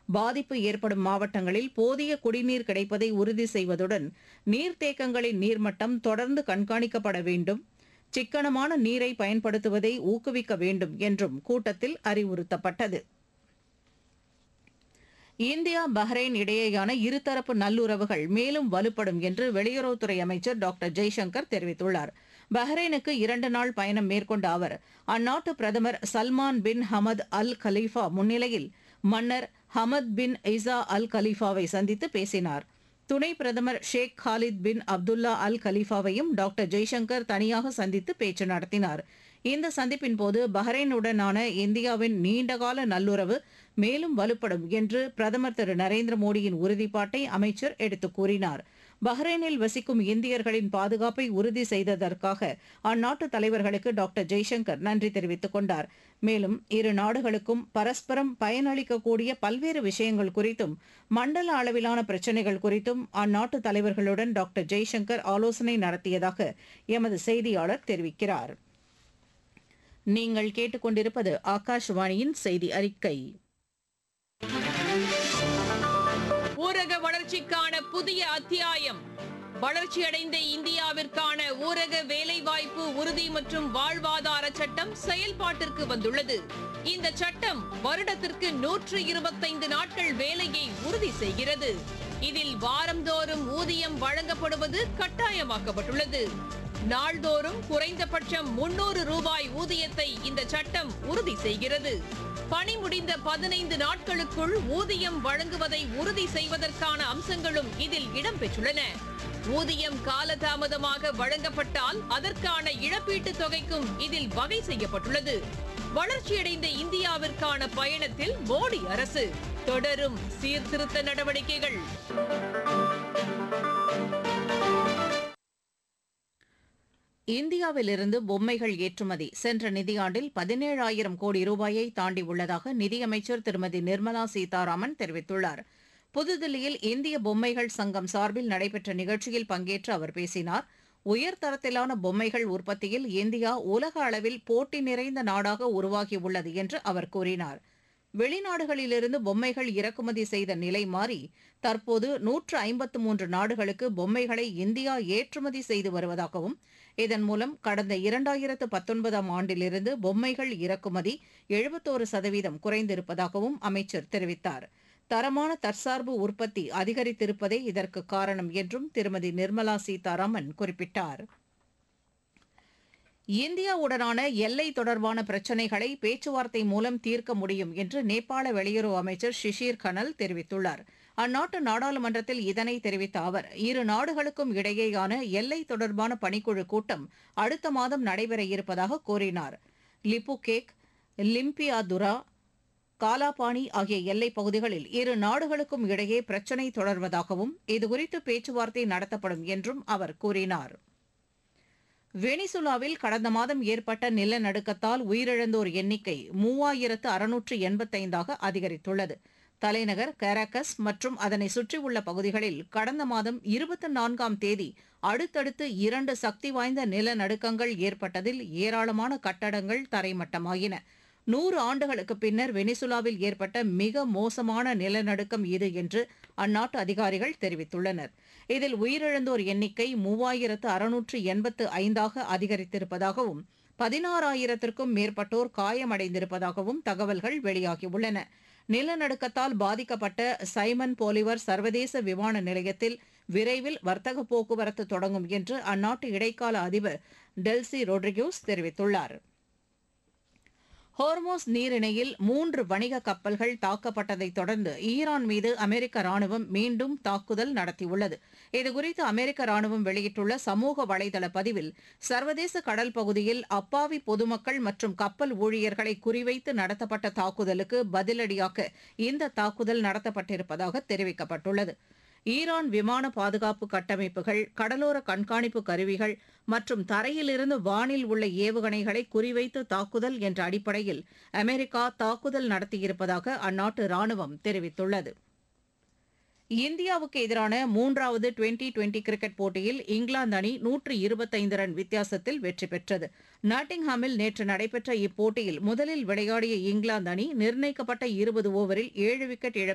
பாதிப்பு ஏற்படும் மாவட்டங்களில் போதிய குடிநீர் கிடைப்பதை உறுதி செய்வதுடன் நீர்த்தேக்கங்களின் நீர்மட்டம் தொடர்ந்து கண்காணிக்கப்பட வேண்டும் சிக்கனமான நீரை பயன்படுத்துவதை ஊக்குவிக்க வேண்டும் என்றும் கூட்டத்தில் அறிவுறுத்தப்பட்டது இந்தியா பஹ்ரைன் இடையேயான இருதரப்பு நல்லுறவுகள் மேலும் வலுப்படும் என்று வெளியுறவுத்துறை அமைச்சர் டாக்டர் ஜெய்சங்கர் தெரிவித்துள்ளார் பஹ்ரைனுக்கு இரண்டு நாள் பயணம் மேற்கொண்ட அவர் அந்நாட்டு பிரதமர் சல்மான் பின் ஹமத் அல் கலீஃபா முன்னிலையில் மன்னர் ஹமத் பின் இசா அல் கலீஃபாவை சந்தித்து பேசினார் துணை பிரதமர் Sheikh Khalid bin Abdullah Al கலீஃபாவையும் டாக்டர் ஜெய்சங்கர் தனியாக சந்தித்து பேச்சு நடத்தினார் இந்த சந்திப்பின் போது பஹ்ரைனுடனான இந்தியாவின் நீண்டகால நல்லுறவு மேலும் வலுப்படும் என்று பிரதமர் திரு நரேந்திர மோடியின் உறுதிப்பாட்டை அமைச்சர் எடுத்துக் கூறினார் பஹ்ரைனில் வசிக்கும் இந்தியர்களின் பாதுகாப்பை உறுதி செய்ததற்காக அந்நாட்டு தலைவர்களுக்கு டாக்டர் ஜெய்சங்கர் நன்றி தெரிவித்துக் கொண்டார் மேலும் இரு நாடுகளுக்கும் பரஸ்பரம் பயனளிக்கக்கூடிய பல்வேறு விஷயங்கள் குறித்தும் மண்டல அளவிலான பிரச்சினைகள் குறித்தும் அந்நாட்டு தலைவர்களுடன் டாக்டர் ஜெய்சங்கர் ஆலோசனை நடத்தியதாக எமது செய்தியாளர் தெரிவிக்கிறார் நீங்கள் கேட்டுக்கொண்டிருப்பது ஆகாஷ்வாணியின் செய்தி அறிக்கை ஊரக வளர்ச்சிக்கான புதிய அத்தியாயம் வளர்ச்சியடைந்த இந்தியாவிற்கான ஊரக வேலைவாய்ப்பு உறுதி மற்றும் வாழ்வாதார சட்டம் செயல்பாட்டிற்கு வந்துள்ளது இந்த சட்டம் வருடத்திற்கு நூற்று இருபத்தைந்து நாட்கள் வேலையை உறுதி செய்கிறது இதில் வாரந்தோறும் ஊதியம் வழங்கப்படுவது கட்டாயமாக்கப்பட்டுள்ளது நாள்தோறும் குறைந்தபட்சம் முன்னூறு ரூபாய் ஊதியத்தை இந்த சட்டம் உறுதி செய்கிறது பணி முடிந்த பதினைந்து நாட்களுக்குள் ஊதியம் வழங்குவதை உறுதி செய்வதற்கான அம்சங்களும் இதில் இடம்பெற்றுள்ளன ஊதியம் காலதாமதமாக வழங்கப்பட்டால் அதற்கான இழப்பீட்டுத் தொகைக்கும் இதில் வகை செய்யப்பட்டுள்ளது வளர்ச்சியடைந்த இந்தியாவிற்கான பயணத்தில் மோடி அரசு தொடரும் சீர்திருத்த நடவடிக்கைகள் இந்தியாவிலிருந்து பொம்மைகள் ஏற்றுமதி சென்ற நிதியாண்டில் பதினேழாயிரம் கோடி ரூபாயை தாண்டியுள்ளதாக நிதியமைச்சர் திருமதி நிர்மலா சீதாராமன் தெரிவித்துள்ளார் புதுதில்லியில் இந்திய பொம்மைகள் சங்கம் சார்பில் நடைபெற்ற நிகழ்ச்சியில் பங்கேற்று அவர் பேசினார் உயர்தரத்திலான பொம்மைகள் உற்பத்தியில் இந்தியா உலக அளவில் போட்டி நிறைந்த நாடாக உருவாகியுள்ளது என்று அவர் கூறினார் வெளிநாடுகளிலிருந்து பொம்மைகள் இறக்குமதி செய்த நிலை மாறி தற்போது நூற்று ஐம்பத்து மூன்று நாடுகளுக்கு பொம்மைகளை இந்தியா ஏற்றுமதி செய்து வருவதாகவும் இதன் மூலம் கடந்த இரண்டாயிரத்து பத்தொன்பதாம் ஆண்டிலிருந்து பொம்மைகள் இறக்குமதி எழுபத்தோரு சதவீதம் குறைந்திருப்பதாகவும் அமைச்சர் தெரிவித்தார் தரமான தற்சார்பு உற்பத்தி அதிகரித்திருப்பதே இதற்கு காரணம் என்றும் திருமதி நிர்மலா சீதாராமன் குறிப்பிட்டார் இந்தியாவுடனான எல்லை தொடர்பான பிரச்சினைகளை பேச்சுவார்த்தை மூலம் தீர்க்க முடியும் என்று நேபாள வெளியுறவு அமைச்சர் ஷிஷிர் கனல் தெரிவித்துள்ளார் அந்நாட்டு நாடாளுமன்றத்தில் இதனை தெரிவித்த அவர் இரு நாடுகளுக்கும் இடையேயான எல்லை தொடர்பான பணிக்குழு கூட்டம் அடுத்த மாதம் நடைபெற இருப்பதாக கூறினார் லிப்புகேக் லிம்பியாதுரா காலாபாணி ஆகிய எல்லைப் பகுதிகளில் இரு நாடுகளுக்கும் இடையே பிரச்சினை தொடர்வதாகவும் இதுகுறித்து பேச்சுவார்த்தை நடத்தப்படும் என்றும் அவர் கூறினார் வெனிசுலாவில் கடந்த மாதம் ஏற்பட்ட நிலநடுக்கத்தால் உயிரிழந்தோர் எண்ணிக்கை மூவாயிரத்து அறுநூற்று எண்பத்தைந்தாக அதிகரித்துள்ளது தலைநகர் கராக்கஸ் மற்றும் அதனை சுற்றியுள்ள பகுதிகளில் கடந்த மாதம் இருபத்தி நான்காம் தேதி அடுத்தடுத்து இரண்டு சக்தி வாய்ந்த நிலநடுக்கங்கள் ஏற்பட்டதில் ஏராளமான கட்டடங்கள் தரைமட்டமாயின நூறு ஆண்டுகளுக்கு பின்னர் வெனிசுலாவில் ஏற்பட்ட மிக மோசமான நிலநடுக்கம் இது என்று அந்நாட்டு அதிகாரிகள் தெரிவித்துள்ளனர் இதில் உயிரிழந்தோர் எண்ணிக்கை மூவாயிரத்து அறுநூற்று எண்பத்து ஐந்தாக அதிகரித்திருப்பதாகவும் பதினாறாயிரத்திற்கும் மேற்பட்டோர் காயமடைந்திருப்பதாகவும் தகவல்கள் வெளியாகியுள்ளன நிலநடுக்கத்தால் பாதிக்கப்பட்ட சைமன் போலிவர் சர்வதேச விமான நிலையத்தில் விரைவில் வர்த்தக போக்குவரத்து தொடங்கும் என்று அந்நாட்டு இடைக்கால அதிபர் டெல்சி ரோட்ரிகோஸ் தெரிவித்துள்ளார் ஹோர்மோஸ் நீரிணையில் மூன்று வணிக கப்பல்கள் தாக்கப்பட்டதைத் தொடர்ந்து ஈரான் மீது அமெரிக்க ராணுவம் மீண்டும் தாக்குதல் நடத்தியுள்ளது இதுகுறித்து அமெரிக்க ராணுவம் வெளியிட்டுள்ள சமூக வலைதள பதிவில் சர்வதேச கடல் பகுதியில் அப்பாவி பொதுமக்கள் மற்றும் கப்பல் ஊழியர்களை குறிவைத்து நடத்தப்பட்ட தாக்குதலுக்கு பதிலடியாக இந்த தாக்குதல் நடத்தப்பட்டிருப்பதாக தெரிவிக்கப்பட்டுள்ளது ஈரான் விமான பாதுகாப்பு கட்டமைப்புகள் கடலோர கண்காணிப்பு கருவிகள் மற்றும் தரையிலிருந்து வானில் உள்ள ஏவுகணைகளை குறிவைத்து தாக்குதல் என்ற அடிப்படையில் அமெரிக்கா தாக்குதல் நடத்தியிருப்பதாக அந்நாட்டு ராணுவம் தெரிவித்துள்ளது இந்தியாவுக்கு எதிரான மூன்றாவது டுவெண்டி டுவெண்டி கிரிக்கெட் போட்டியில் இங்கிலாந்து அணி நூற்று இருபத்தைந்து ரன் வித்தியாசத்தில் வெற்றி பெற்றது நாட்டிங்ஹாமில் நேற்று நடைபெற்ற இப்போட்டியில் முதலில் விளையாடிய இங்கிலாந்து அணி நிர்ணயிக்கப்பட்ட இருபது ஓவரில் ஏழு விக்கெட் இழப்பிற்கு